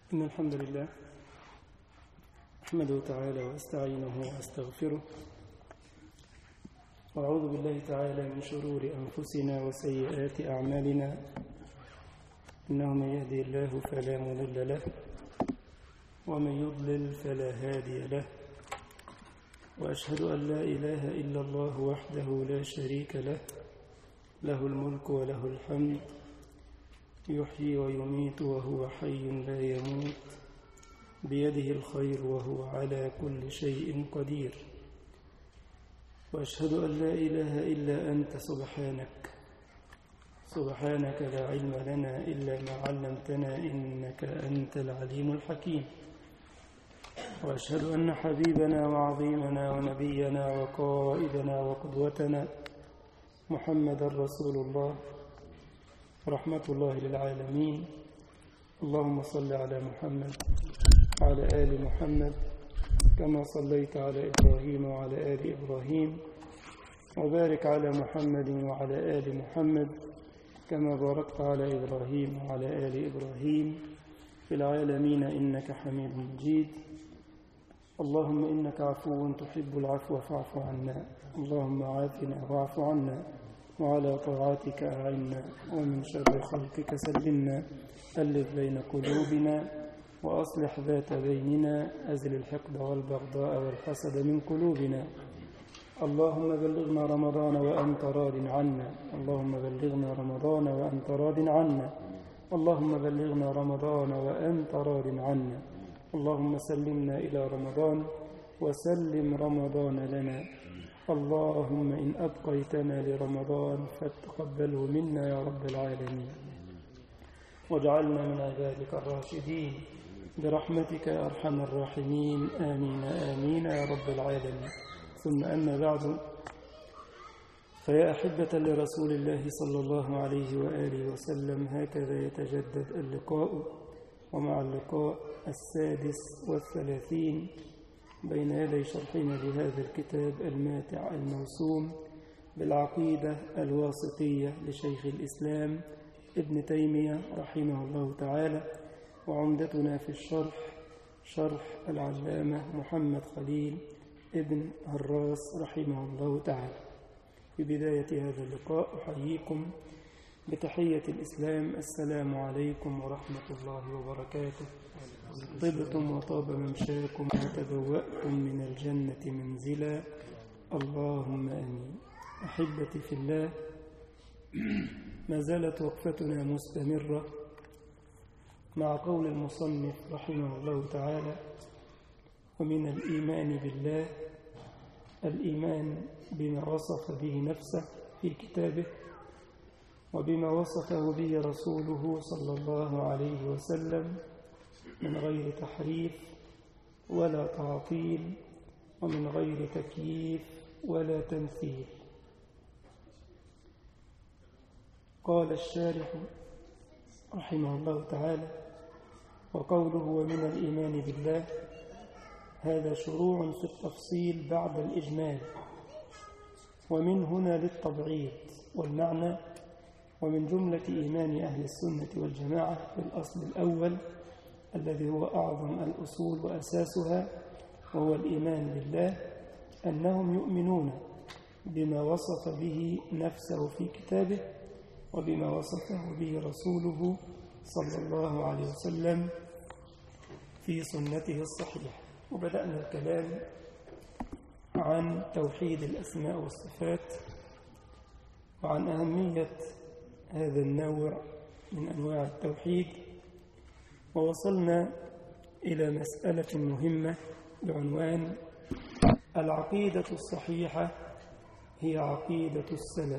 إن الحمد لله أحمده تعالى وأستعينه وأستغفره وأعوذ بالله تعالى من شرور أنفسنا وسيئات أعمالنا إنه من يهدي الله فلا مضل له ومن يضلل فلا هادي له وأشهد أن لا إله إلا الله وحده لا شريك له له الملك وله الحمد يحيي ويميت وهو حي لا يموت بيده الخير وهو على كل شيء قدير وأشهد أن لا إله إلا أنت سبحانك سبحانك لا علم لنا إلا ما علمتنا إنك أنت العليم الحكيم وأشهد أن حبيبنا وعظيمنا ونبينا وقائدنا وقدوتنا محمد رسول الله رحمة الله للعالمين اللهم صل على محمد وعلى آل محمد كما صليت على إبراهيم وعلى آل إبراهيم وبارك على محمد وعلى آل محمد كما باركت على إبراهيم وعلى آل إبراهيم في العالمين إنك حميد مجيد اللهم إنك عفو تحب العفو فاعف عنا اللهم عافنا واعف عنا وعلى طاعتك أعنا ومن شر خلقك سلمنا ألف بين قلوبنا وأصلح ذات بيننا أزل الحقد والبغضاء والحسد من قلوبنا اللهم بلغنا رمضان وأنت راض عنا اللهم بلغنا رمضان وأنت راض عنا اللهم بلغنا رمضان وأنت راض عنا اللهم سلمنا إلى رمضان وسلم رمضان لنا اللهم إن أبقيتنا لرمضان فتقبله منا يا رب العالمين واجعلنا من عبادك الراشدين برحمتك يا أرحم الراحمين آمين آمين يا رب العالمين ثم أما بعد فيا أحبة لرسول الله صلى الله عليه وآله وسلم هكذا يتجدد اللقاء ومع اللقاء السادس والثلاثين بين يدي شرحنا لهذا الكتاب الماتع الموسوم بالعقيدة الواسطية لشيخ الإسلام ابن تيمية رحمه الله تعالى وعمدتنا في الشرح شرح العلامة محمد خليل ابن هراس رحمه الله تعالى في بداية هذا اللقاء أحييكم بتحية الإسلام السلام عليكم ورحمة الله وبركاته طبتم وطاب ممشاكم وتبوأتم من الجنة منزلا اللهم آمين أحبتي في الله ما زالت وقفتنا مستمرة مع قول المصنف رحمه الله تعالى ومن الإيمان بالله الإيمان بما وصف به نفسه في كتابه وبما وصفه به رسوله صلى الله عليه وسلم من غير تحريف ولا تعطيل ومن غير تكييف ولا تمثيل قال الشارح رحمه الله تعالى وقوله ومن الإيمان بالله هذا شروع في التفصيل بعد الإجمال ومن هنا للتبعيض والمعنى ومن جملة إيمان أهل السنة والجماعة في الأصل الأول الذي هو أعظم الأصول وأساسها وهو الإيمان بالله أنهم يؤمنون بما وصف به نفسه في كتابه وبما وصفه به رسوله صلى الله عليه وسلم في سنته الصحيحة وبدأنا الكلام عن توحيد الأسماء والصفات وعن أهمية هذا النوع من أنواع التوحيد ووصلنا إلى مسألة مهمة بعنوان العقيدة الصحيحة هي عقيدة السلف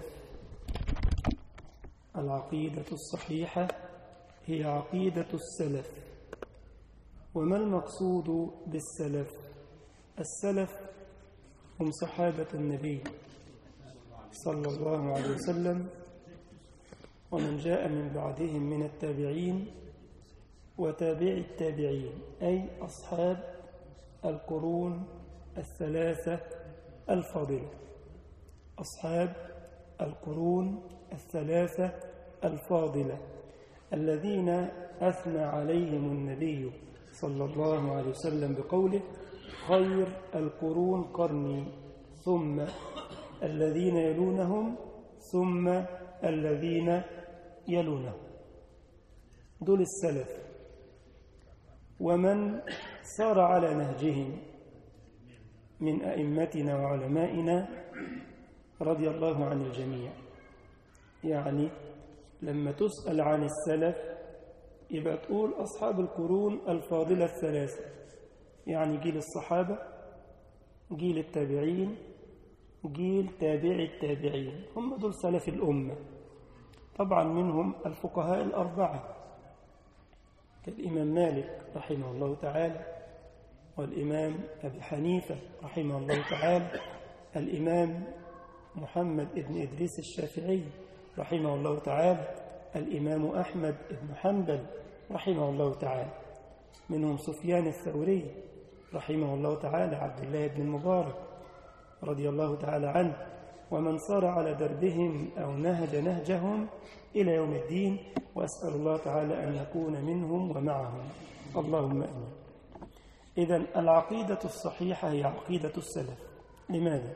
العقيدة الصحيحة هي عقيدة السلف وما المقصود بالسلف السلف هم صحابة النبي صلى الله عليه وسلم ومن جاء من بعدهم من التابعين وتابع التابعين أي أصحاب القرون الثلاثة الفاضلة أصحاب القرون الثلاثة الفاضلة الذين أثنى عليهم النبي صلى الله عليه وسلم بقوله خير القرون قرني ثم الذين يلونهم ثم الذين يلونهم دول السلف ومن سار على نهجهم من أئمتنا وعلمائنا رضي الله عن الجميع يعني لما تسأل عن السلف يبقى تقول أصحاب القرون الفاضلة الثلاثة يعني جيل الصحابة جيل التابعين جيل تابع التابعين هم دول سلف الأمة طبعا منهم الفقهاء الأربعة كالإمام مالك رحمه الله تعالى والإمام أبي حنيفة رحمه الله تعالى الإمام محمد بن إدريس الشافعي رحمه الله تعالى الإمام أحمد بن حنبل رحمه الله تعالى منهم سفيان الثوري رحمه الله تعالى عبد الله بن المبارك رضي الله تعالى عنه ومن صار على دربهم أو نهج نهجهم إلى يوم الدين وأسأل الله تعالى أن يكون منهم ومعهم اللهم أمين إذا العقيدة الصحيحة هي عقيدة السلف لماذا؟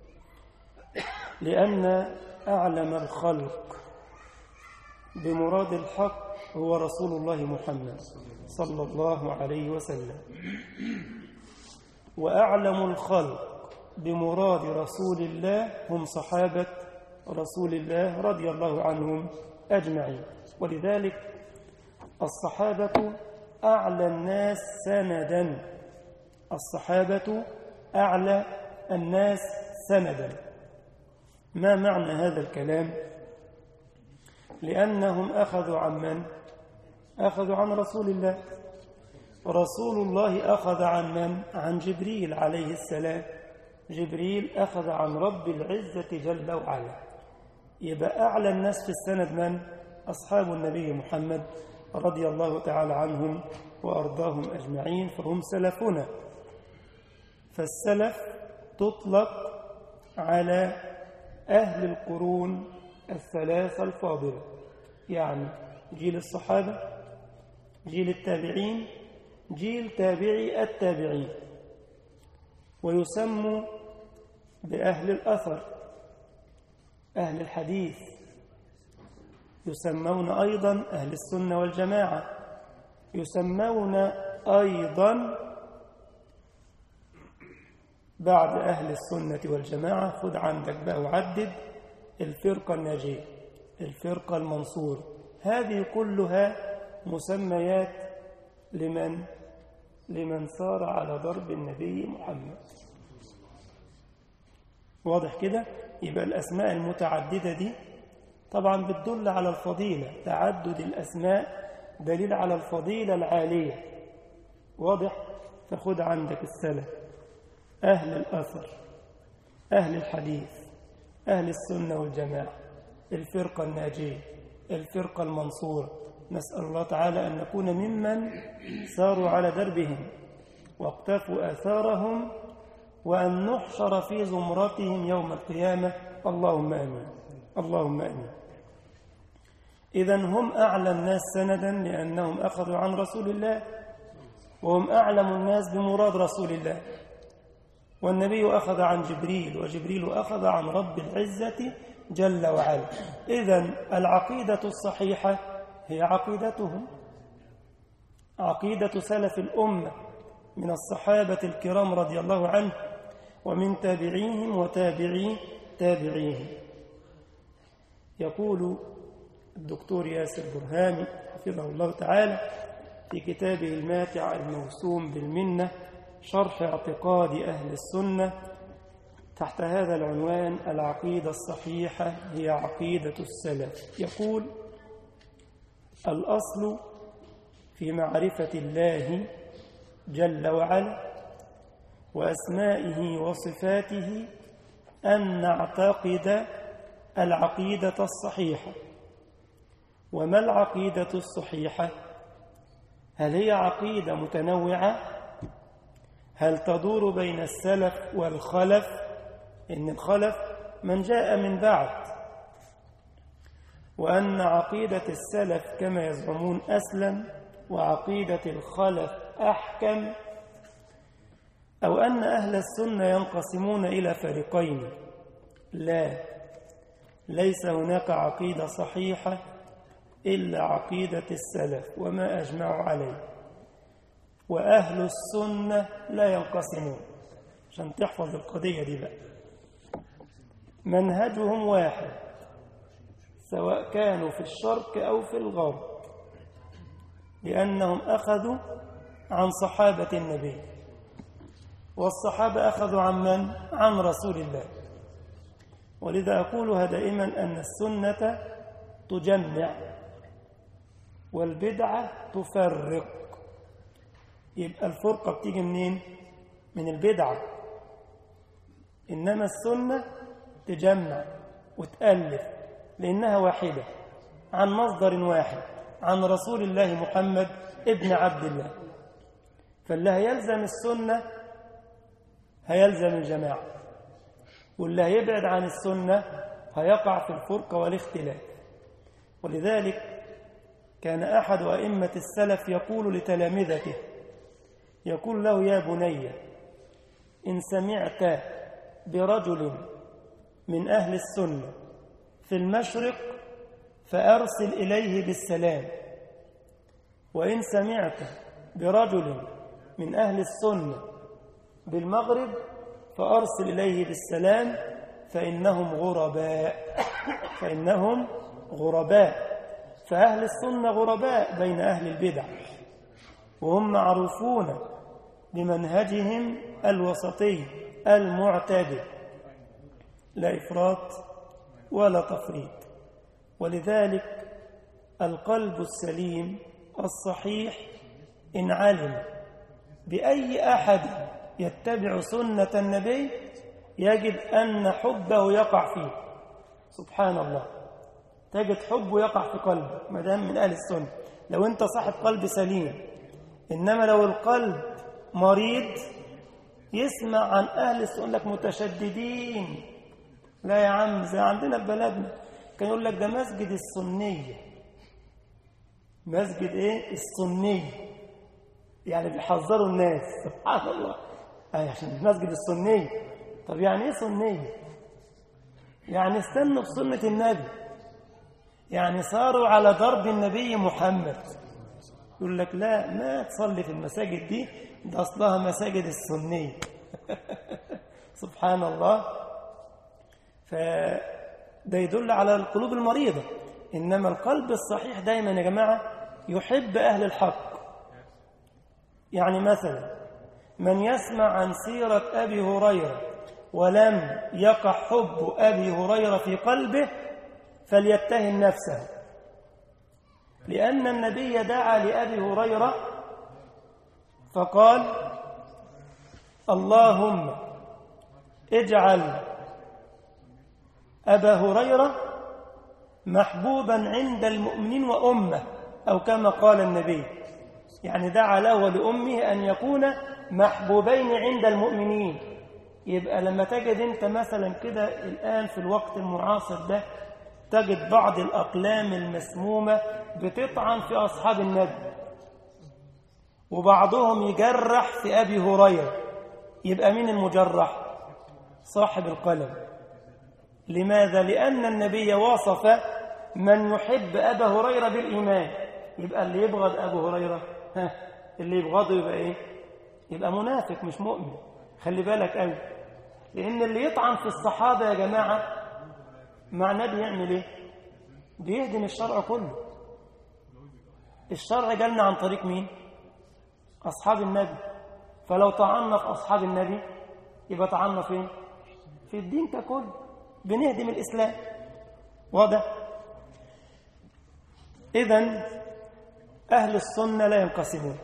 لأن أعلم الخلق بمراد الحق هو رسول الله محمد صلى الله عليه وسلم وأعلم الخلق بمراد رسول الله هم صحابة رسول الله رضي الله عنهم أجمعين ولذلك الصحابة أعلى الناس سندا الصحابة أعلى الناس سندا ما معنى هذا الكلام لأنهم أخذوا عن من أخذوا عن رسول الله رسول الله أخذ عن من عن جبريل عليه السلام جبريل أخذ عن رب العزة جل وعلا يبقى أعلى الناس في السند من أصحاب النبي محمد رضي الله تعالى عنهم وأرضاهم أجمعين فهم سلفنا فالسلف تطلق على أهل القرون الثلاثة الفاضلة يعني جيل الصحابة جيل التابعين جيل تابعي التابعين ويسمى بأهل الأثر أهل الحديث يسمون أيضا أهل السنة والجماعة يسمون أيضا بعد أهل السنة والجماعة خذ عندك بقى وعدد الفرقة الناجية الفرقة المنصورة هذه كلها مسميات لمن لمن سار على ضرب النبي محمد واضح كده يبقى الأسماء المتعددة دي طبعا بتدل على الفضيلة تعدد الأسماء دليل على الفضيلة العالية واضح فخذ عندك السلف أهل الأثر أهل الحديث أهل السنة والجماعة الفرقة الناجية الفرقة المنصورة نسأل الله تعالى أن نكون ممن ساروا على دربهم واقتفوا آثارهم وأن نحشر في زمرتهم يوم القيامة اللهم آمين اللهم آمين إذا هم أعلى الناس سندا لأنهم أخذوا عن رسول الله وهم أعلم الناس بمراد رسول الله والنبي أخذ عن جبريل وجبريل أخذ عن رب العزة جل وعلا إذا العقيدة الصحيحة هي عقيدتهم عقيدة سلف الأمة من الصحابة الكرام رضي الله عنه ومن تابعيهم وتابعي تابعيهم يقول الدكتور ياسر برهامي حفظه الله تعالى في كتابه الماتع الموسوم بالمنة شرح اعتقاد أهل السنة تحت هذا العنوان العقيدة الصحيحة هي عقيدة السلف يقول الأصل في معرفة الله جل وعلا وأسمائه وصفاته أن نعتقد العقيدة الصحيحة وما العقيدة الصحيحة هل هي عقيدة متنوعة هل تدور بين السلف والخلف إن الخلف من جاء من بعد وأن عقيدة السلف كما يزعمون أسلم وعقيدة الخلف أحكم أو أن أهل السنة ينقسمون إلى فريقين لا ليس هناك عقيدة صحيحة إلا عقيدة السلف وما أجمعوا عليه وأهل السنة لا ينقسمون عشان تحفظ القضية دي بقى منهجهم واحد سواء كانوا في الشرق أو في الغرب لأنهم أخذوا عن صحابة النبي والصحابة أخذوا عن من؟ عن رسول الله ولذا أقولها دائما أن السنة تجمع والبدعة تفرق يبقى الفرقة بتيجي منين؟ من البدعة إنما السنة تجمع وتألف لأنها واحدة عن مصدر واحد عن رسول الله محمد ابن عبد الله فاللي هيلزم السنة هيلزم الجماعة واللي هيبعد عن السنة هيقع في الفرقة والاختلاف ولذلك كان أحد أئمة السلف يقول لتلامذته يقول له يا بني إن سمعت برجل من أهل السنة في المشرق فأرسل إليه بالسلام وإن سمعت برجل من أهل السنة بالمغرب فأرسل إليه بالسلام فإنهم غرباء فإنهم غرباء فأهل السنة غرباء بين أهل البدع وهم معروفون بمنهجهم الوسطي المعتدل لا إفراط ولا تفريط ولذلك القلب السليم الصحيح إن علم بأي أحد يتبع سنة النبي يجد أن حبه يقع فيه سبحان الله تجد حبه يقع في قلبه ما دام من أهل السنة لو أنت صاحب قلب سليم إنما لو القلب مريض يسمع عن أهل السنة لك متشددين لا يا عم زي عندنا في بلدنا كان يقول لك ده مسجد السنية مسجد ايه السنية يعني بيحذروا الناس سبحان الله أي عشان المسجد السنية طب يعني ايه سنية يعني استنوا بسنة النبي يعني صاروا على ضرب النبي محمد يقول لك لا ما تصلي في المساجد دي ده أصلها مساجد السنية سبحان الله فده يدل على القلوب المريضة إنما القلب الصحيح دايما يا جماعة يحب أهل الحق يعني مثلا من يسمع عن سيرة أبي هريرة ولم يقع حب أبي هريرة في قلبه فليتهم نفسه لأن النبي دعا لأبي هريرة فقال اللهم اجعل أبا هريرة محبوبا عند المؤمنين وأمه أو كما قال النبي يعني دعا له ولأمه أن يكون محبوبين عند المؤمنين يبقى لما تجد أنت مثلا كده الآن في الوقت المعاصر ده تجد بعض الأقلام المسمومة بتطعن في أصحاب النبي وبعضهم يجرح في أبي هريرة يبقى مين المجرح صاحب القلم لماذا لأن النبي وصف من يحب أبا هريرة بالإيمان يبقى اللي يبغض أبو هريرة ها اللي يبغضه يبقى إيه يبقى منافق مش مؤمن خلي بالك قوي لأن اللي يطعن في الصحابة يا جماعة معناه بيعمل إيه بيهدم الشرع كله الشرع جالنا عن طريق مين أصحاب النبي فلو طعنا في أصحاب النبي يبقى طعنا فين في الدين ككل بنهدم الإسلام واضح إذن أهل السنة لا ينقسمون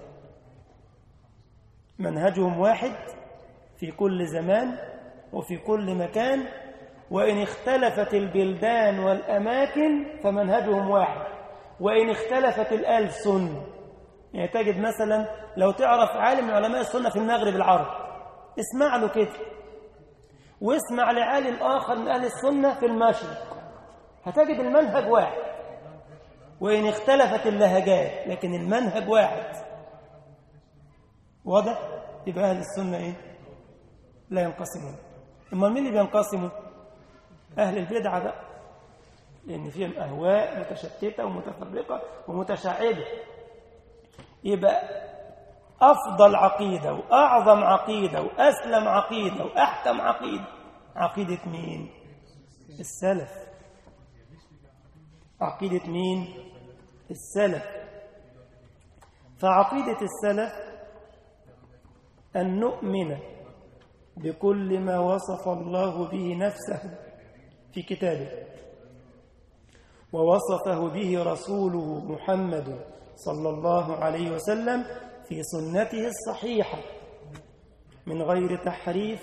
منهجهم واحد في كل زمان وفي كل مكان وإن اختلفت البلدان والأماكن فمنهجهم واحد وإن اختلفت الألسن يعني تجد مثلا لو تعرف عالم من علماء السنة في المغرب العرب اسمع له كده واسمع لعالم آخر من أهل السنة في المشرق هتجد المنهج واحد وإن اختلفت اللهجات لكن المنهج واحد واضح؟ يبقى أهل السنة إيه؟ لا ينقسمون أما مين اللي بينقسموا؟ أهل البدعة بقى لأن فيهم أهواء متشتتة ومتفرقة ومتشعبة يبقى أفضل عقيدة وأعظم عقيدة وأسلم عقيدة وأحكم عقيدة عقيدة مين؟ السلف عقيدة مين؟ السلف فعقيدة السلف أن نؤمن بكل ما وصف الله به نفسه في كتابه ووصفه به رسوله محمد صلى الله عليه وسلم في سنته الصحيحة من غير تحريف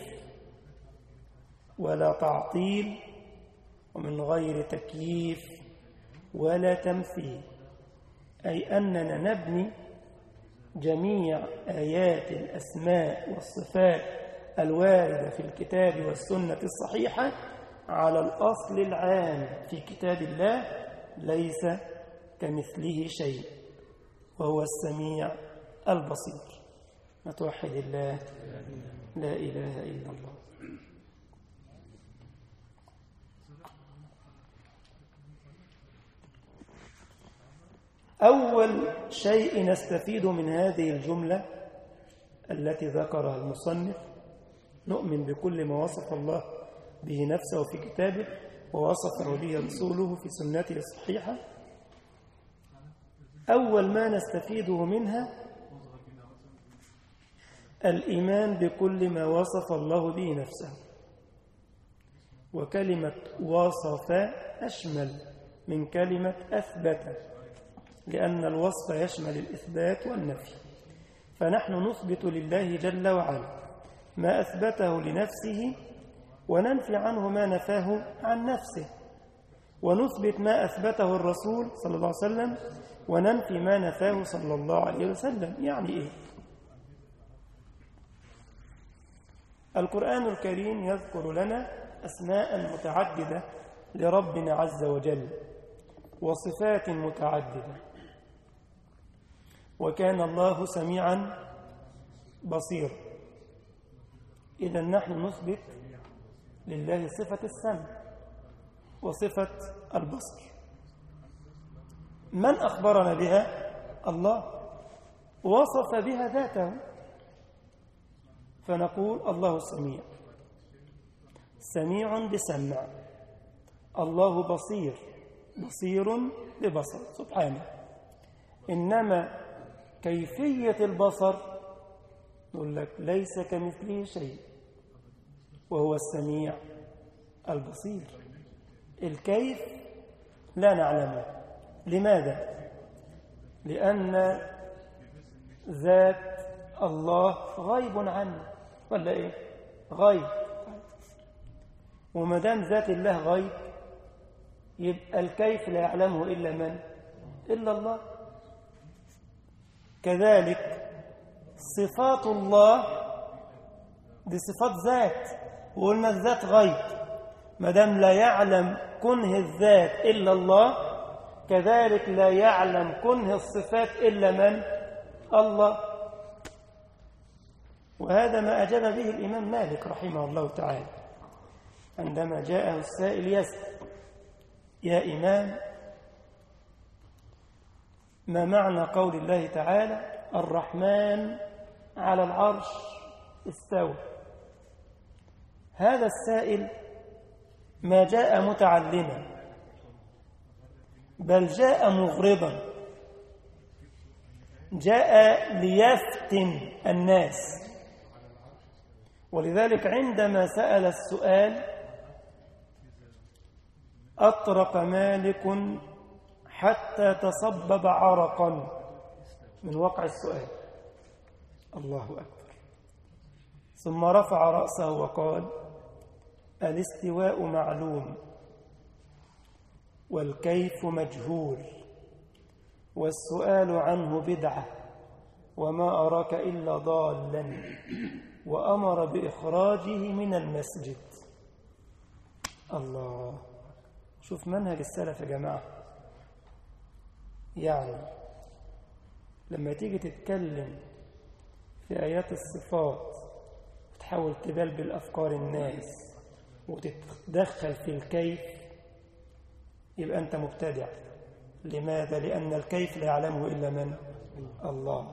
ولا تعطيل ومن غير تكييف ولا تمثيل أي أننا نبني جميع آيات الأسماء والصفات الواردة في الكتاب والسنة الصحيحة على الأصل العام في كتاب الله ليس كمثله شيء وهو السميع البصير نتوحد الله لا إله إلا الله أول شيء نستفيد من هذه الجملة التي ذكرها المصنف نؤمن بكل ما وصف الله به نفسه في كتابه ووصفه به رسوله في سنته الصحيحة أول ما نستفيده منها الإيمان بكل ما وصف الله به نفسه وكلمة وصف أشمل من كلمة أثبت لأن الوصف يشمل الإثبات والنفي فنحن نثبت لله جل وعلا ما أثبته لنفسه وننفي عنه ما نفاه عن نفسه ونثبت ما أثبته الرسول صلى الله عليه وسلم وننفي ما نفاه صلى الله عليه وسلم يعني إيه القرآن الكريم يذكر لنا أسماء متعددة لربنا عز وجل وصفات متعددة وكان الله سميعا بصيرا إذا نحن نثبت لله صفة السمع وصفة البصر من أخبرنا بها الله وصف بها ذاته فنقول الله سميع سميع بسمع الله بصير بصير ببصر سبحانه إنما كيفية البصر نقول لك ليس كمثله شيء وهو السميع البصير الكيف لا نعلمه لماذا؟ لأن ذات الله غيب عنه ولا إيه؟ غيب وما دام ذات الله غيب يبقى الكيف لا يعلمه إلا من؟ إلا الله كذلك صفات الله دي صفات ذات وقلنا الذات غيب ما دام لا يعلم كنه الذات إلا الله كذلك لا يعلم كنه الصفات إلا من الله وهذا ما أجاب به الإمام مالك رحمه الله تعالى عندما جاءه السائل يسأل يا إمام ما معنى قول الله تعالى الرحمن على العرش استوى هذا السائل ما جاء متعلما بل جاء مغرضا جاء ليفتن الناس ولذلك عندما سأل السؤال أطرق مالك حتى تصبب عرقا من وقع السؤال الله أكبر ثم رفع رأسه وقال الاستواء معلوم والكيف مجهول والسؤال عنه بدعة وما أراك إلا ضالا وأمر بإخراجه من المسجد الله شوف منهج السلف يا جماعة يعني لما تيجي تتكلم في آيات الصفات وتحاول تبلبل أفكار الناس وتتدخل في الكيف يبقى أنت مبتدع لماذا؟ لأن الكيف لا يعلمه إلا من؟ الله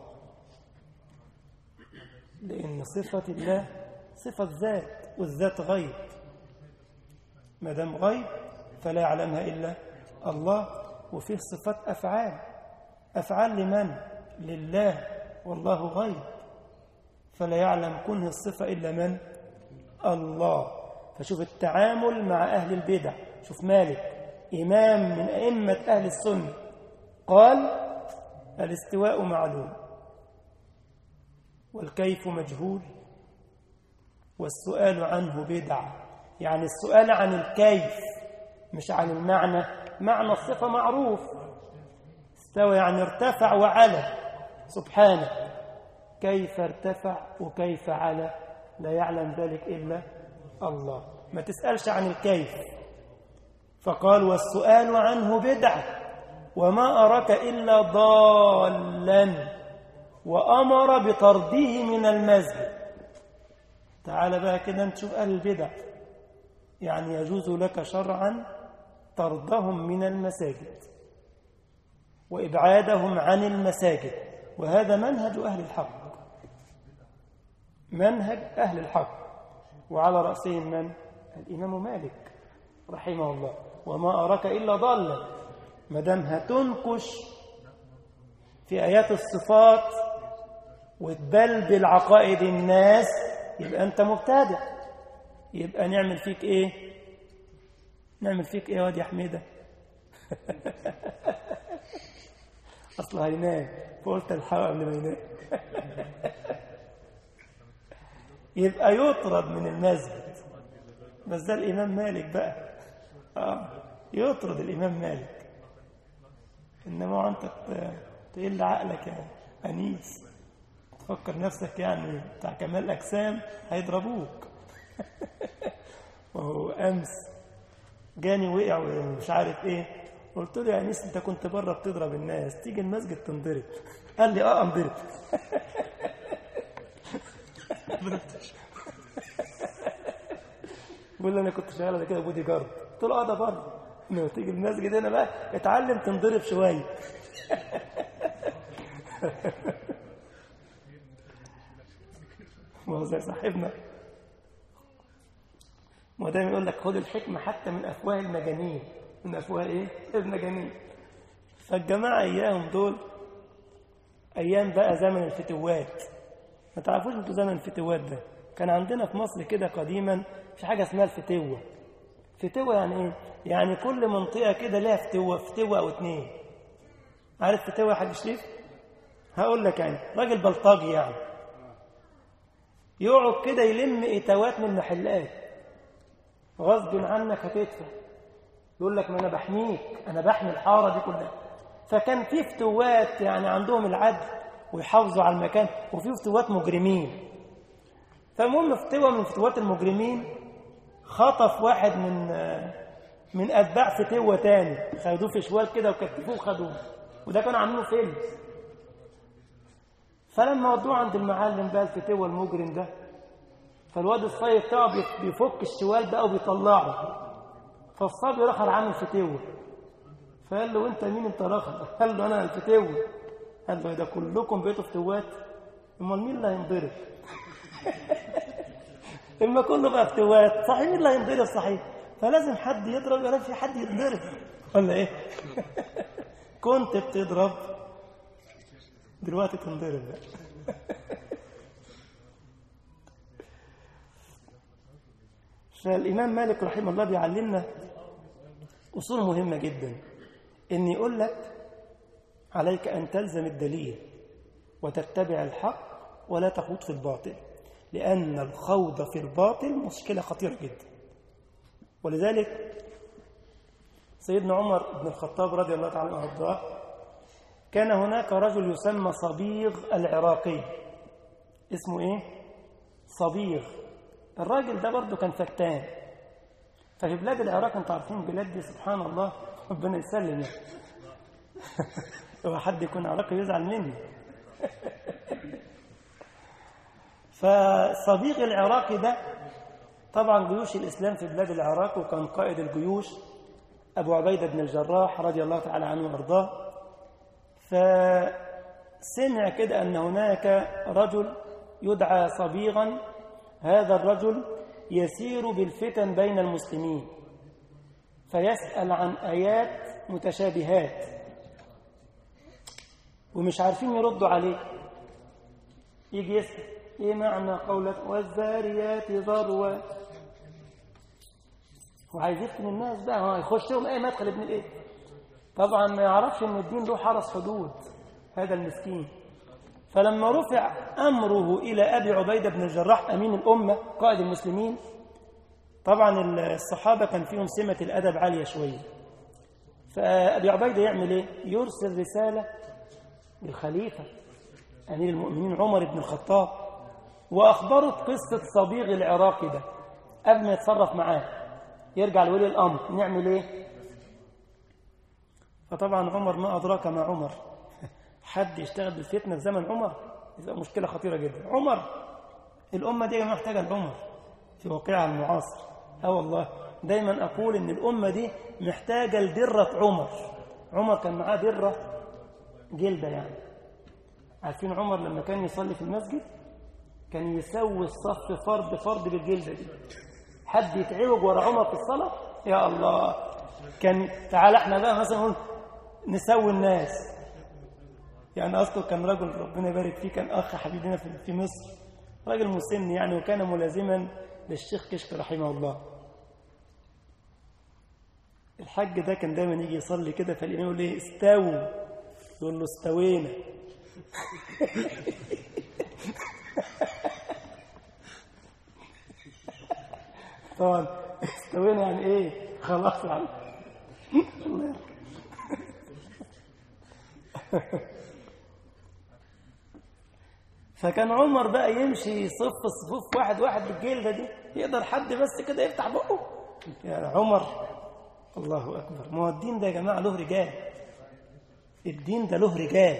لأن صفة الله صفة ذات والذات غيب ما دام غيب فلا يعلمها إلا الله وفيه صفات أفعال أفعال لمن؟ لله والله غيب فلا يعلم كنه الصفة إلا من؟ الله فشوف التعامل مع أهل البدع شوف مالك إمام من أئمة أهل السنة قال الاستواء معلوم والكيف مجهول والسؤال عنه بدعة يعني السؤال عن الكيف مش عن المعنى معنى الصفة معروف استوى يعني ارتفع وعلى سبحانه كيف ارتفع وكيف على لا يعلم ذلك إلا الله ما تسألش عن الكيف فقال والسؤال عنه بدعة وما أراك إلا ضالا وأمر بطرده من المسجد تعال بقى كده نشوف أهل البدع يعني يجوز لك شرعا طردهم من المساجد وإبعادهم عن المساجد وهذا منهج أهل الحق منهج أهل الحق وعلى رأسهم من؟ الإمام مالك رحمه الله وما أراك إلا ضالا ما دام هتنكش في آيات الصفات وتبلبل عقائد الناس يبقى أنت مبتدع يبقى نعمل فيك إيه نعمل فيك إيه يا واد يا حميدة أصل هينام فقلت الحق قبل ما ينام يبقى يطرد من المسجد بس ده الإمام مالك بقى آه يطرد الإمام مالك إنما أنت تقل عقلك يا أنيس تفكر نفسك يعني بتاع كمال أجسام هيضربوك وهو أمس جاني وقع ومش عارف إيه قلت له يا أنيس أنت كنت بره بتضرب الناس تيجي المسجد تنضرب قال لي آه انضرب بيقول لي انا كنت شغال على كده بودي جارد قلت له اه ده بره لما تيجي المسجد هنا بقى اتعلم تنضرب شويه ما هو زي صاحبنا ما دايما يقول لك خد الحكمه حتى من افواه المجانين من افواه ايه المجانين فالجماعه اياهم دول ايام بقى زمن الفتوات ما تعرفوش انتوا زمن الفتوات ده كان عندنا في مصر كده قديما في حاجة اسمها الفتوة فتوة يعني ايه؟ يعني كل منطقة كده لها فتوة فتوة أو اتنين عارف فتوة يا حاج شريف؟ هقول لك يعني راجل بلطجي يعني يقعد كده يلم إتاوات من المحلات غصب عنك هتدفع يقول لك ما أنا بحميك أنا بحمي الحارة دي كلها فكان في فتوات يعني عندهم العدل ويحافظوا على المكان وفي فتوات مجرمين فالمهم فتوى من فتوات المجرمين خطف واحد من من اتباع فتوى تاني خدوه في شوال كده وكتفوه وخدوه وده كانوا عاملينه فيلم فلما ودوه عند المعلم بقى الفتوى المجرم ده فالواد الصغير بتاعه بيفك الشوال بقى وبيطلعه فالصبي راح عامل فتوى فقال له انت مين انت رخر قال له انا الفتوى قال له ده كلكم بقيتوا فتوات امال مين اللي هينضرب اما كله بقى فتوات صحيح مين اللي هينضرب صحيح فلازم حد يضرب ولا في حد يتضرب ولا ايه كنت بتضرب دلوقتي تنضرب بقى فالإمام مالك رحمه الله بيعلمنا أصول مهمة جدا إن يقول لك عليك أن تلزم الدليل وتتبع الحق ولا تخوض في الباطل لأن الخوض في الباطل مشكلة خطيرة جدا ولذلك سيدنا عمر بن الخطاب رضي الله تعالى عنه وارضاه كان هناك رجل يسمى صبيغ العراقي اسمه ايه صبيغ الراجل ده برضه كان فتان ففي بلاد العراق انتوا عارفين بلاد دي سبحان الله ربنا يسلم يعني هو حد يكون عراقي يزعل مني فالصديق العراقي ده طبعا جيوش الإسلام في بلاد العراق وكان قائد الجيوش أبو عبيدة بن الجراح رضي الله تعالى عنه وأرضاه فسمع كده أن هناك رجل يدعى صبيغا هذا الرجل يسير بالفتن بين المسلمين فيسأل عن آيات متشابهات ومش عارفين يردوا عليه يجي يسأل ايه معنى قولك والذاريات ذروة وعايز يفتن الناس بقى هو يخش لهم ايه مدخل ابن الايه طبعا ما يعرفش ان الدين له حرس حدود هذا المسكين فلما رفع امره الى ابي عبيده بن الجراح امين الامه قائد المسلمين طبعا الصحابه كان فيهم سمه الادب عاليه شويه فابي عبيده يعمل ايه يرسل رساله للخليفه امير المؤمنين عمر بن الخطاب واخبره قصه صبيغ العراقي ده قبل ما يتصرف معاه يرجع لولي الامر نعمل ايه فطبعا عمر ما ادراك ما عمر حد يشتغل بالفتنه في زمن عمر يبقى مشكله خطيره جدا عمر الامه دي محتاجه لعمر في واقعها المعاصر اه والله دايما اقول ان الامه دي محتاجه لدره عمر عمر كان معاه دره جلده يعني عارفين عمر لما كان يصلي في المسجد كان يسوي الصف فرد فرد بالجلده دي حد يتعوج ورا عمر في الصلاه يا الله كان تعال احنا بقى مثلا نقول نسوي الناس يعني اصله كان رجل ربنا يبارك فيه كان اخ حبيبنا في في مصر راجل مسن يعني وكان ملازما للشيخ كشك رحمه الله الحاج ده كان دايما يجي يصلي كده فالامام يقول ايه استووا يقول له استوينا طبعا استوينا يعني ايه خلاص يعني فكان عمر بقى يمشي يصف صفوف واحد واحد بالجلده دي يقدر حد بس كده يفتح بقه يا عمر الله اكبر ما هو الدين ده يا جماعه له رجال الدين ده له رجال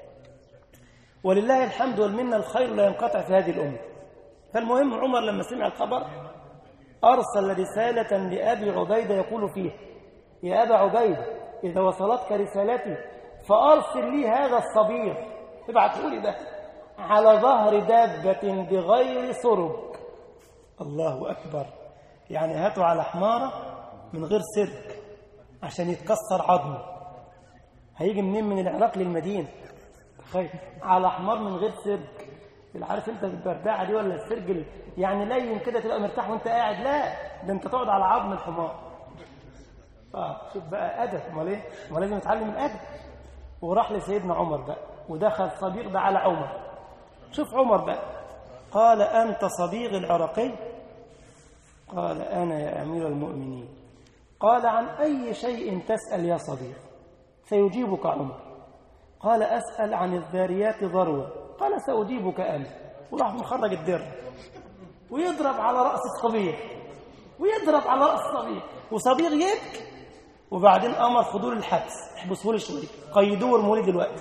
ولله الحمد والمنه الخير لا ينقطع في هذه الامه فالمهم عمر لما سمع الخبر ارسل رساله لابي عبيده يقول فيه يا ابا عبيده اذا وصلتك رسالتي فارسل لي هذا الصبير ابعته لي ده على ظهر دابة بغير سرب الله أكبر يعني هاتوا على حمارة من غير سرك عشان يتكسر عظمه هيجي منين من العراق للمدينة تخيل على حمار من غير سرك عارف انت البرداعة دي ولا السرج يعني لين كده تبقى مرتاح وانت قاعد لا ده انت تقعد على عظم الحمار اه شوف بقى ادب امال ايه ما لازم يتعلم الادب وراح لسيدنا عمر بقى ودخل صديق ده على عمر شوف عمر بقى قال أنت صبيغ العراقي قال أنا يا أمير المؤمنين قال عن أي شيء تسأل يا صديق سيجيبك عمر قال أسأل عن الذاريات ذروة قال سأجيبك أنا وراح مخرج الدر ويضرب على رأس الصبيغ ويضرب على رأس الصبيغ وصبيغ يبكي وبعدين أمر خدوه للحبس احبسوه لي شوية قيدوه ورموا لي دلوقتي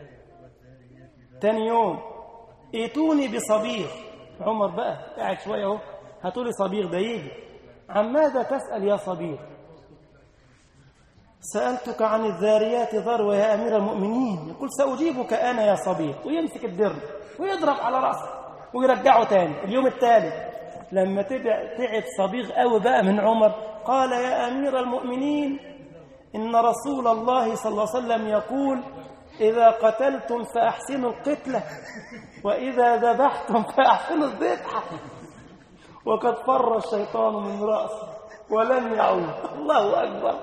تاني يوم ائتوني بصبيغ عمر بقى قاعد شويه اهو هاتوا لي صبيغ ده يجي عن ماذا تسال يا صبيغ سالتك عن الذاريات ذروه يا امير المؤمنين يقول ساجيبك انا يا صبيغ ويمسك الدر ويضرب على راسه ويرجعه تاني اليوم الثالث لما تبع تعب صبيغ قوي بقى من عمر قال يا امير المؤمنين ان رسول الله صلى الله عليه وسلم يقول إذا قتلتم فأحسنوا القتلة وإذا ذبحتم فأحسنوا الذبحة وقد فر الشيطان من رأسه ولم يعود الله أكبر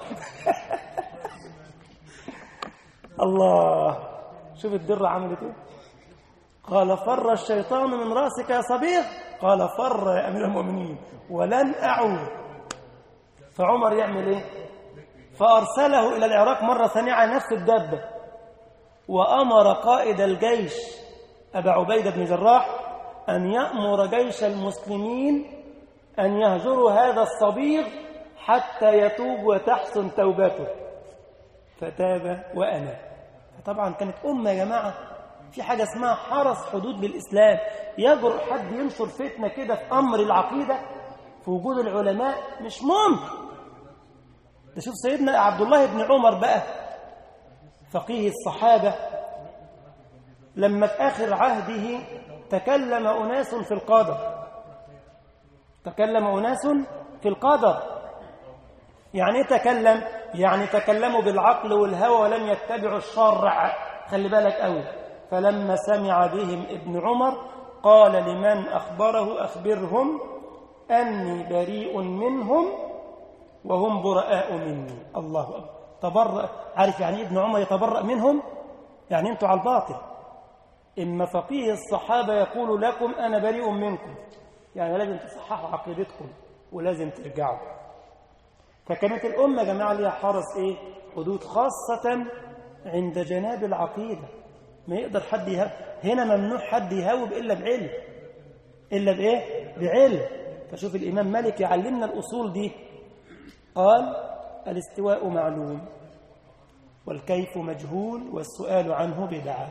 الله شوف الدرة عملت ايه قال فر الشيطان من رأسك يا صبيغ قال فر يا أمير المؤمنين ولن أعود فعمر يعمل ايه فأرسله إلى العراق مرة ثانية على نفس الدابة وأمر قائد الجيش أبا عبيدة بن جراح أن يأمر جيش المسلمين أن يهجروا هذا الصبيغ حتى يتوب وتحسن توبته فتاب وأنا طبعا كانت أمة يا جماعة في حاجة اسمها حرس حدود بالإسلام يجرؤ حد ينشر فتنة كده في أمر العقيدة في وجود العلماء مش ممكن ده شوف سيدنا عبد الله بن عمر بقى فقيه الصحابة لما في آخر عهده تكلم أناس في القدر تكلم أناس في القدر يعني ايه تكلم يعني تكلموا بالعقل والهوى ولم يتبعوا الشرع خلي بالك قوي فلما سمع بهم ابن عمر قال لمن أخبره أخبرهم أني بريء منهم وهم براء مني الله أكبر تبرأ عارف يعني ابن عمر يتبرأ منهم يعني انتوا على الباطل إما فقيه الصحابة يقول لكم أنا بريء منكم يعني لازم تصححوا عقيدتكم ولازم ترجعوا فكانت الأمة يا جماعة ليها حرس إيه؟ حدود خاصة عند جناب العقيدة ما يقدر حد يهوب هنا ممنوع حد يهوب إلا بعلم إلا بإيه؟ بعلم فشوف الإمام مالك يعلمنا الأصول دي قال الاستواء معلوم والكيف مجهول والسؤال عنه بدعة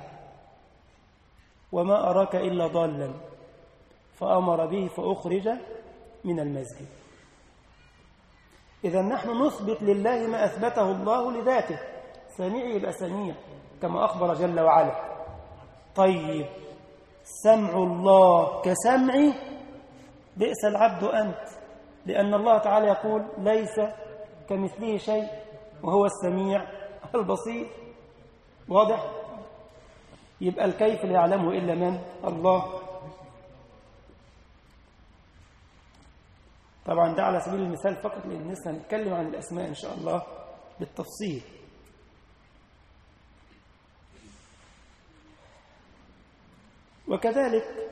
وما أراك إلا ضالا فأمر به فأخرج من المسجد إذا نحن نثبت لله ما أثبته الله لذاته سميع يبقى سميع كما أخبر جل وعلا طيب سمع الله كسمعي بئس العبد أنت لأن الله تعالى يقول ليس كمثله شيء وهو السميع البصير واضح يبقى الكيف لا يعلمه إلا من الله طبعا ده على سبيل المثال فقط لأن لسه هنتكلم عن الأسماء إن شاء الله بالتفصيل وكذلك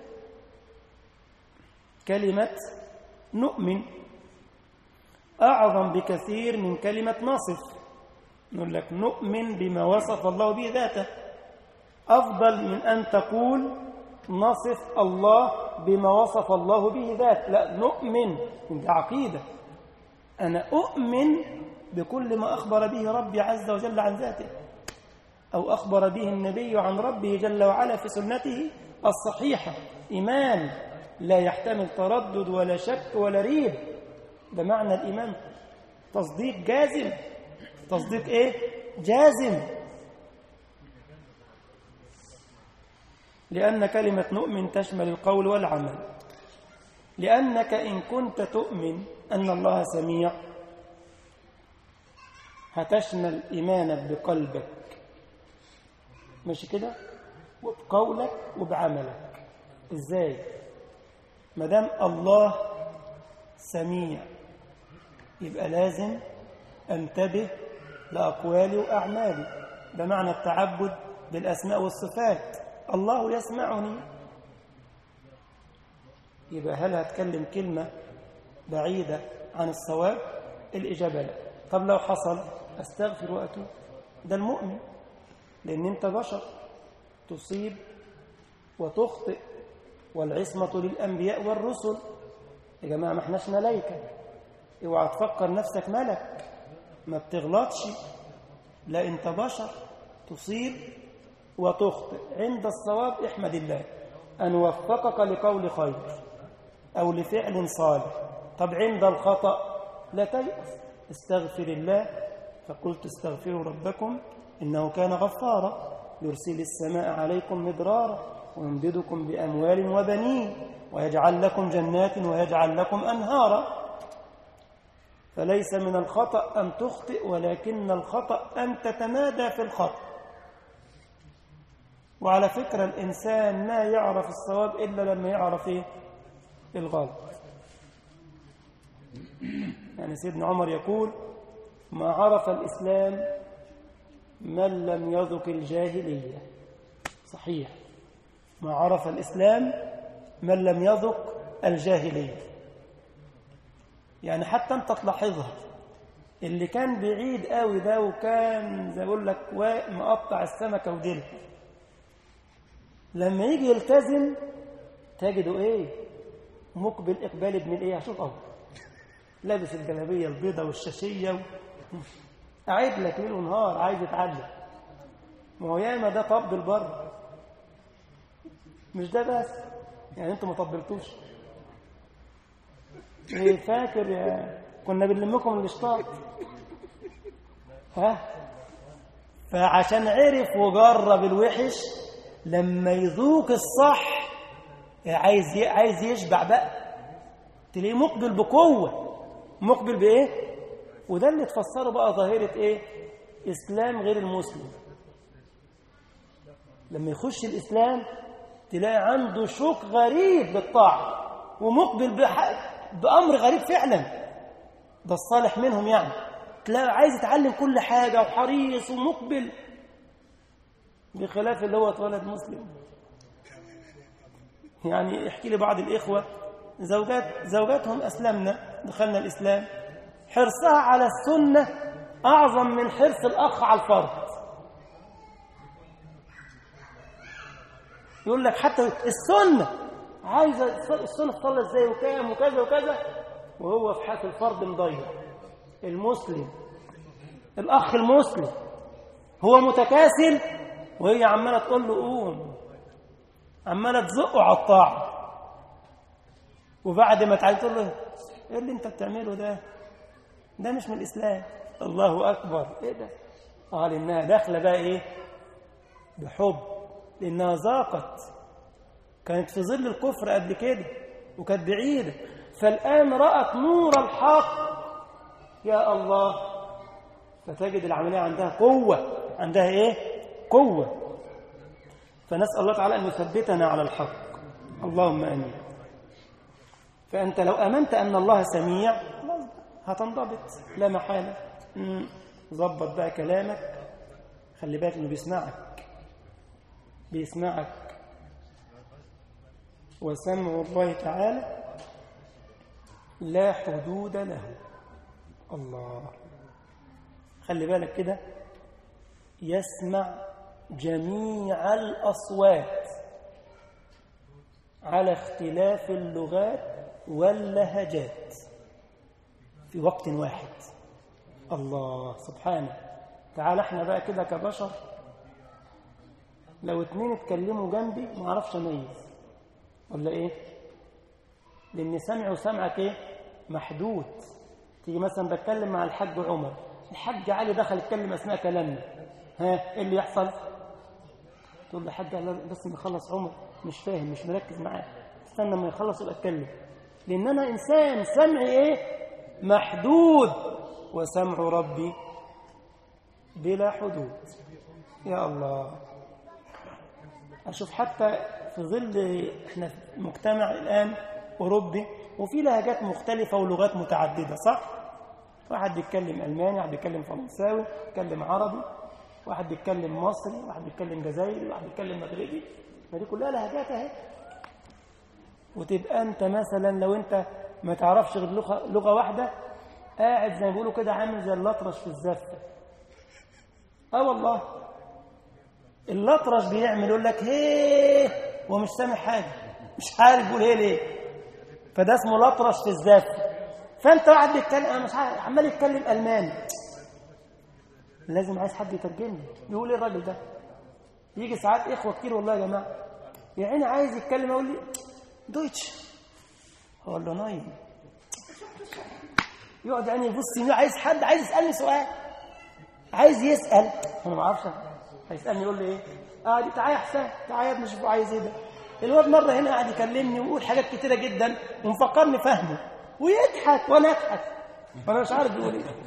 كلمة نؤمن أعظم بكثير من كلمة نصف نقول لك نؤمن بما وصف الله به ذاته أفضل من أن تقول نصف الله بما وصف الله به ذات لا نؤمن ده عقيدة أنا أؤمن بكل ما أخبر به ربي عز وجل عن ذاته أو أخبر به النبي عن ربه جل وعلا في سنته الصحيحة إيمان لا يحتمل تردد ولا شك ولا ريب ده معنى الإيمان تصديق جازم تصديق إيه؟ جازم لأن كلمة نؤمن تشمل القول والعمل لأنك إن كنت تؤمن أن الله سميع هتشمل إيمانك بقلبك ماشي كده وبقولك وبعملك إزاي مدام الله سميع يبقى لازم أنتبه لأقوالي وأعمالي ده معنى التعبد بالأسماء والصفات الله يسمعني يبقى هل هتكلم كلمة بعيدة عن الصواب الإجابة لا طب لو حصل أستغفر وأتوب ده المؤمن لأن أنت بشر تصيب وتخطئ والعصمة للأنبياء والرسل يا جماعة ما احناش ملايكة اوعى تفكر نفسك ملك ما بتغلطش لا انت بشر تصيب وتخطئ عند الصواب احمد الله أن وفقك لقول خير أو لفعل صالح طب عند الخطأ لا تيأس استغفر الله فقلت استغفروا ربكم إنه كان غفارا يرسل السماء عليكم مدرارا ويمددكم بأموال وبنين ويجعل لكم جنات ويجعل لكم أنهارا فليس من الخطأ أن تخطئ ولكن الخطأ أن تتمادى في الخطأ وعلى فكرة الإنسان ما يعرف الصواب إلا لما يعرف إيه؟ الغلط يعني سيدنا عمر يقول ما عرف الإسلام من لم يذق الجاهلية صحيح ما عرف الإسلام من لم يذق الجاهلية يعني حتى أنت تلاحظها اللي كان بعيد قوي ده وكان زي أقول لك مقطع السمكة وديلها لما يجي يلتزم تجده ايه مقبل اقبال ابن الايه شوف اهو لابس الجلابيه البيضاء والشاشيه و... قاعد لك ليل ونهار عايز يتعلم ما هو ياما ده طب البر مش ده بس يعني انتوا ما طبلتوش ايه فاكر يا كنا بنلمكم الاشطاط ها فعشان عرف وجرب الوحش لما يذوق الصح عايز عايز يشبع بقى تلاقيه مقبل بقوه مقبل بايه وده اللي تفسره بقى ظاهره ايه اسلام غير المسلم لما يخش الاسلام تلاقي عنده شوق غريب بالطاعه ومقبل بامر غريب فعلا ده الصالح منهم يعني تلاقي عايز يتعلم كل حاجه وحريص ومقبل بخلاف اللي هو اتولد مسلم يعني احكي لي بعض الإخوة زوجات زوجاتهم أسلمنا دخلنا الإسلام حرصها على السنة أعظم من حرص الأخ على الفرض يقول لك حتى السنة عايزة السنة تصلي ازاي وكام وكذا وكذا وهو في حالة الفرض مضيع المسلم الأخ المسلم هو متكاسل وهي عمالة تقول له قوم عمالة تزقه على الطاعة وبعد ما تعالى تقول له ايه اللي انت بتعمله ده ده مش من الإسلام الله أكبر ايه ده اه لأنها داخلة بقى ايه بحب لأنها ذاقت كانت في ظل الكفر قبل كده وكانت بعيدة فالآن رأت نور الحق يا الله فتجد العملية عندها قوة عندها ايه قوة فنسأل الله تعالى أن يثبتنا على الحق اللهم أمين فأنت لو أمنت أن الله سميع هتنضبط لا محالة ظبط بقى كلامك خلي بالك انه بيسمعك بيسمعك وسمع الله تعالى لا حدود له الله خلي بالك كده يسمع جميع الأصوات على اختلاف اللغات واللهجات في وقت واحد الله سبحانه تعال احنا بقى كده كبشر لو اتنين اتكلموا جنبي ما اعرفش اميز ولا ايه لان سمعي وسمعك ايه محدود تيجي مثلا بتكلم مع الحاج عمر الحاج علي دخل يتكلم اثناء كلامنا ها ايه اللي يحصل تقول له حاج بس نخلص عمر مش فاهم مش مركز معاه استنى ما يخلص يبقى اتكلم لان انا انسان سمعي ايه محدود وسمع ربي بلا حدود يا الله اشوف حتى في ظل احنا في مجتمع الان اوروبي وفي لهجات مختلفه ولغات متعدده صح واحد بيتكلم الماني واحد بيتكلم فرنساوي بيتكلم عربي واحد بيتكلم مصري واحد بيتكلم جزائري واحد بيتكلم مغربي ما دي كلها لهجات اهي وتبقى انت مثلا لو انت ما تعرفش غير لغه لغه واحده قاعد زي ما بيقولوا كده عامل زي الاطرش في الزفه اه والله الاطرش بيعمل يقول لك هيه ومش سامع حاجه مش عارف يقول ايه ليه فده اسمه الاطرش في الزفه فانت واحد بيتكلم انا مش عارف عمال يتكلم الماني لازم عايز حد يترجم لي بيقول ايه الراجل ده يجي ساعات اخوه كتير والله يا جماعه يا عيني عايز يتكلم يقول لي دويتش اقول له نايم يقعد يعني يبص يمين عايز حد عايز يسالني سؤال عايز يسال انا ما اعرفش هيسالني يقول لي ايه اه دي تعالى يا حسام تعالى يا ابني شوف عايز ايه ده الواد مره هنا قاعد يكلمني ويقول حاجات كتيره جدا ومفكرني فاهمه ويضحك وانا اضحك وانا مش عارف بيقول ايه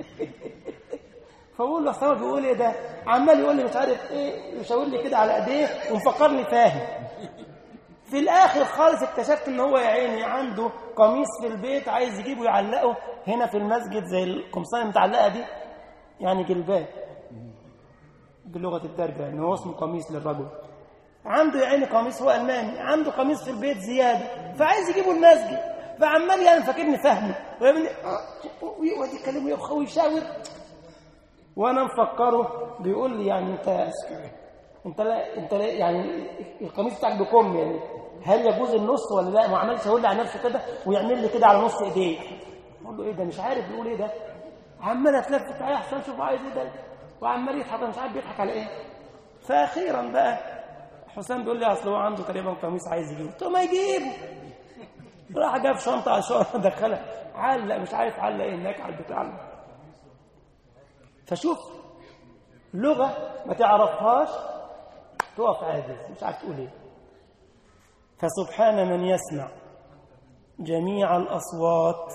فبقول له اصل بيقول ايه ده عمال يقول لي مش عارف ايه يشاور لي كده على ايديه ومفكرني فاهم في الاخر خالص اكتشفت ان هو يا عيني عنده قميص في البيت عايز يجيبه يعلقه هنا في المسجد زي القمصان المتعلقه دي يعني جلباب بلغه الدرجه ان هو اسمه قميص للرجل عنده يا عيني قميص هو الماني عنده قميص في البيت زياده فعايز يجيبه المسجد فعمال يعني فاكرني فاهمه ويقول لي ويقعد يكلمه يا ويشاور وانا مفكره بيقول لي يعني انت انت لا انت لا يعني القميص بتاعك بكم يعني هل يجوز النص ولا لا ما عملش يقول لي على نفسه كده ويعمل لي كده على نص ايديه اقول له ايه ده مش عارف بيقول ايه ده عمال اتلفت عليه احسن شوف عايز ايه ده وعمال يضحك مش عارف بيضحك على ايه فأخيرا بقى حسام بيقول لي أصل هو عنده تقريبا قميص عايز يجيبه قلت له ما يجيبه راح جاب شنطة على شنطة دخلها علق مش عارف علق ايه هناك على البتاع فشوف لغة ما تعرفهاش تقف عاجز مش عارف تقول ايه فسبحان من يسمع جميع الأصوات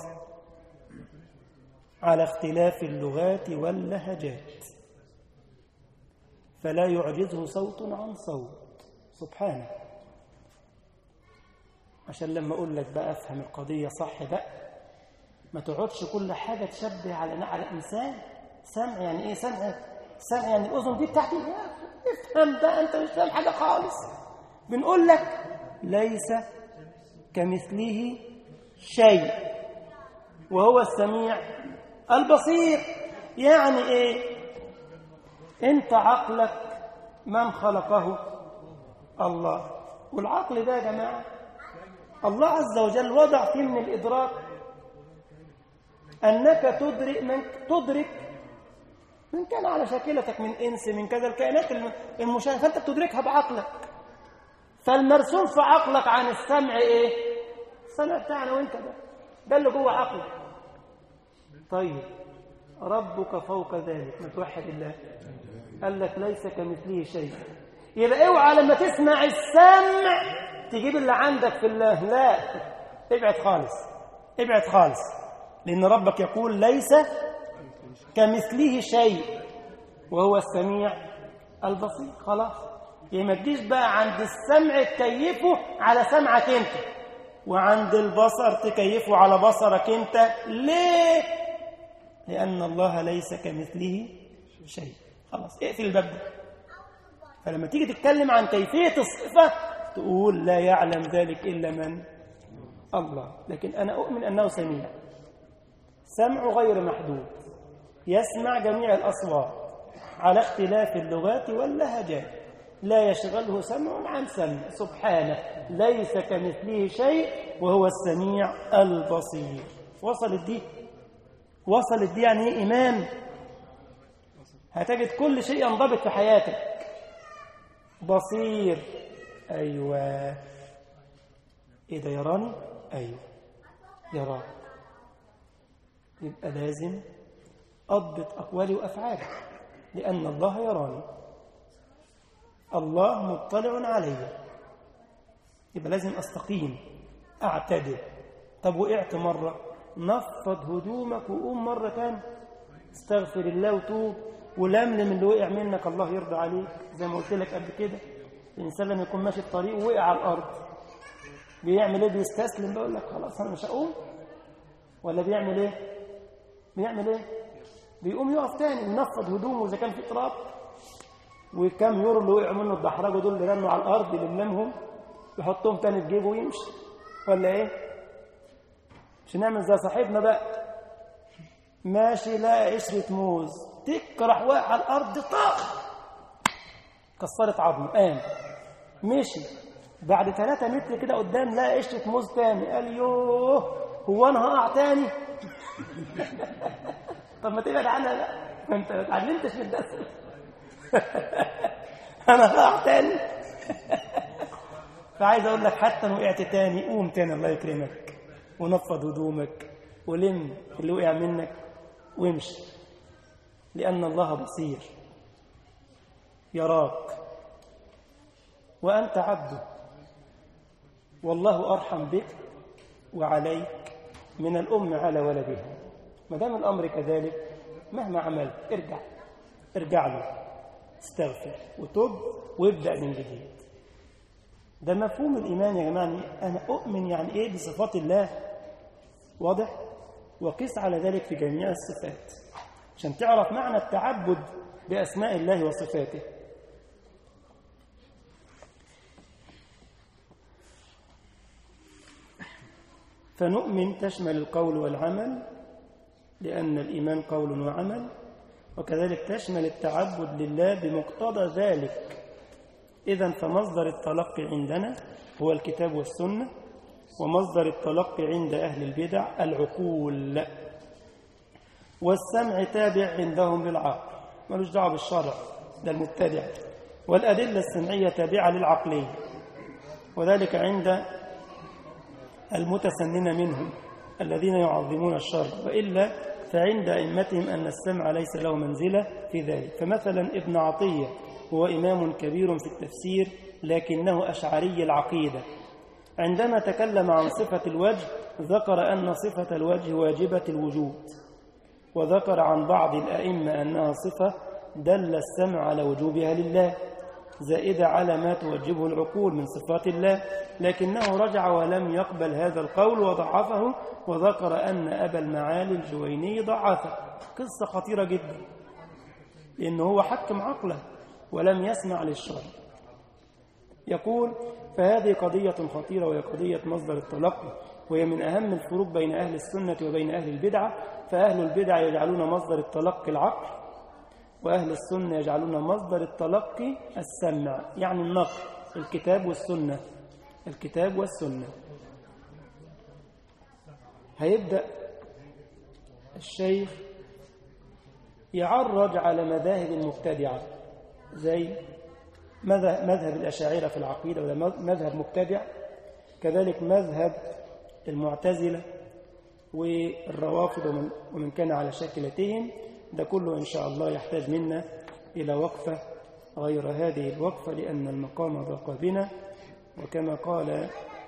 على اختلاف اللغات واللهجات فلا يعجزه صوت عن صوت سبحانه عشان لما أقول لك بقى أفهم القضية صح بقى ما تقعدش كل حاجة تشبه على على إنسان سمع يعني إيه سمع سمع يعني الأذن دي بتاعتي افهم بقى أنت مش فاهم حاجة خالص بنقول لك ليس كمثله شيء وهو السميع البصير يعني ايه انت عقلك من خلقه الله والعقل ده يا جماعه الله عز وجل وضع فيه من الادراك انك تدرك من تدرك من كان على شاكلتك من انس من كذا الكائنات المشاهده فانت بتدركها بعقلك فالمرسوم في عقلك عن السمع ايه السمع بتاعنا وانت ده ده اللي جوه عقلك طيب ربك فوق ذلك ما توحد الله قال لك ليس كمثله شيء يبقى اوعى لما تسمع السمع تجيب اللي عندك في الله لا ابعد خالص ابعد خالص لان ربك يقول ليس كمثله شيء وهو السميع البصير خلاص يعني ما تجيش بقى عند السمع تكيفه على سمعك انت وعند البصر تكيفه على بصرك انت ليه لان الله ليس كمثله شيء خلاص اقفل الباب ده فلما تيجي تتكلم عن كيفيه الصفه تقول لا يعلم ذلك الا من الله لكن انا اؤمن انه سميع سمع غير محدود يسمع جميع الاصوات على اختلاف اللغات واللهجات لا يشغله سمع عن سمع سبحانه ليس كمثله شيء وهو السميع البصير وصلت دي وصلت دي يعني ايه ايمان هتجد كل شيء ينضبط في حياتك بصير ايوه ايه ده يراني ايوه يراك يبقى لازم اضبط اقوالي وافعالي لان الله يراني الله مطلع علي يبقى لازم استقيم اعتدل طب وقعت مره نفض هدومك وقوم مره تاني استغفر الله وتوب ولملم اللي وقع منك الله يرضى عليك زي ما قلت لك قبل كده الانسان لما يكون ماشي في طريق ووقع على الارض بيعمل ايه بيستسلم بيقول لك خلاص انا مش هقوم ولا بيعمل ايه بيعمل ايه بيقوم يقف تاني وينفض هدومه اذا كان في تراب وكم يورو اللي وقعوا منه الدحرجه دول اللي رنوا على الارض يلملمهم يحطهم تاني في جيبه ويمشي ولا ايه مش نعمل زي صاحبنا بقى ماشي لا قشرة موز تكرح واقع على الارض طاخ كسرت عظمه قام مشي بعد 3 متر كده قدام لا قشرة موز تاني قال يوه هو انا هقع تاني طب ما تبعد عنها لا ما انت ما اتعلمتش من الدرس انا هقع تاني فعايز اقول لك حتى لو وقعت تاني قوم تاني الله يكرمك ونفض هدومك ولم اللي وقع منك وامشي لان الله بصير يراك وانت عبده والله ارحم بك وعليك من الام على ولدها ما دام الامر كذلك مهما عملت ارجع ارجع له استغفر وتب وابدأ من جديد ده مفهوم الإيمان يا جماعة أنا أؤمن يعني إيه بصفات الله واضح وقس على ذلك في جميع الصفات عشان تعرف معنى التعبد بأسماء الله وصفاته فنؤمن تشمل القول والعمل لأن الإيمان قول وعمل وكذلك تشمل التعبد لله بمقتضى ذلك إذا فمصدر التلقي عندنا هو الكتاب والسنة ومصدر التلقي عند أهل البدع العقول والسمع تابع عندهم للعقل ملوش دعوه بالشرع ده المبتدع والأدلة السمعية تابعة للعقلية وذلك عند المتسنن منهم الذين يعظمون الشر وإلا فعند أئمتهم أن السمع ليس له منزلة في ذلك فمثلا ابن عطية هو إمام كبير في التفسير لكنه أشعري العقيدة عندما تكلم عن صفة الوجه ذكر أن صفة الوجه واجبة الوجود وذكر عن بعض الأئمة أنها صفة دل السمع على وجوبها لله زائدة على ما توجبه العقول من صفات الله لكنه رجع ولم يقبل هذا القول وضعفه وذكر أن أبا المعالي الجويني ضعفه قصة خطيرة جدا لأنه هو حكم عقله ولم يسمع للشر يقول فهذه قضية خطيرة وهي قضية مصدر التلقي وهي من أهم الفروق بين أهل السنة وبين أهل البدعة فأهل البدع يجعلون مصدر التلقي العقل وأهل السنة يجعلون مصدر التلقي السمع يعني النقل الكتاب والسنة الكتاب والسنة هيبدأ الشيخ يعرج على مذاهب المبتدعة زي مذهب الأشاعرة في العقيدة ولا مذهب مبتدع كذلك مذهب المعتزلة والروافض ومن, ومن كان على شاكلتهم ده كله إن شاء الله يحتاج منا إلى وقفة غير هذه الوقفة لأن المقام ضاق بنا وكما قال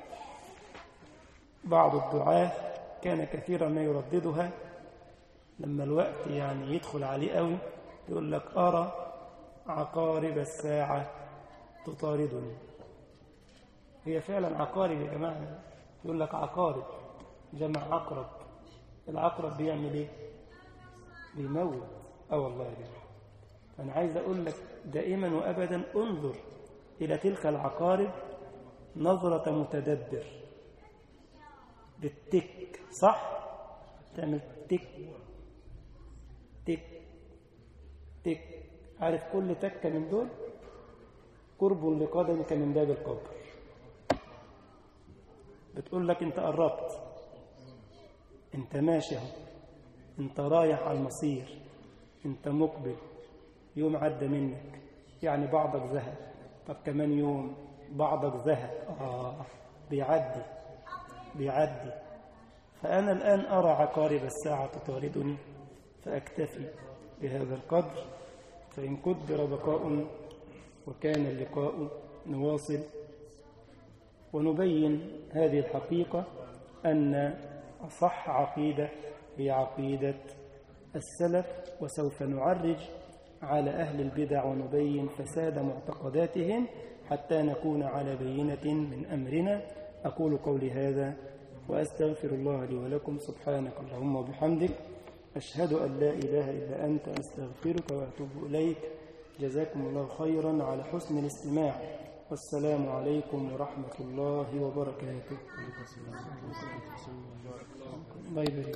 بعض الدعاة كان كثيرا ما يرددها لما الوقت يعني يدخل عليه قوي يقول لك أرى عقارب الساعة تطاردني هي فعلا عقارب يا جماعة يقول لك عقارب جمع عقرب العقرب بيعمل ايه بيموت اه والله يا جماعة فأنا عايز أقول لك دائما وأبدا انظر إلى تلك العقارب نظرة متدبر بالتك صح تعمل تك تك تك عارف كل تكة من دول قرب لقدمك من باب القبر بتقول لك انت قربت انت ماشي اهو انت رايح على المصير انت مقبل يوم عدى منك يعني بعضك زهق طب كمان يوم بعضك زهق آه بيعدي بيعدي فأنا الآن أرى عقارب الساعة تطاردني فأكتفي بهذا القدر فإن قدر بقاء وكان اللقاء نواصل ونبين هذه الحقيقة أن أصح عقيدة هي عقيدة السلف وسوف نعرج على أهل البدع ونبين فساد معتقداتهم حتى نكون على بينة من أمرنا أقول قولي هذا وأستغفر الله لي ولكم سبحانك اللهم وبحمدك أشهد أن لا إله إلا أنت أستغفرك وأتوب إليك جزاكم الله خيرا على حسن الاستماع والسلام عليكم ورحمة الله وبركاته الله يبارك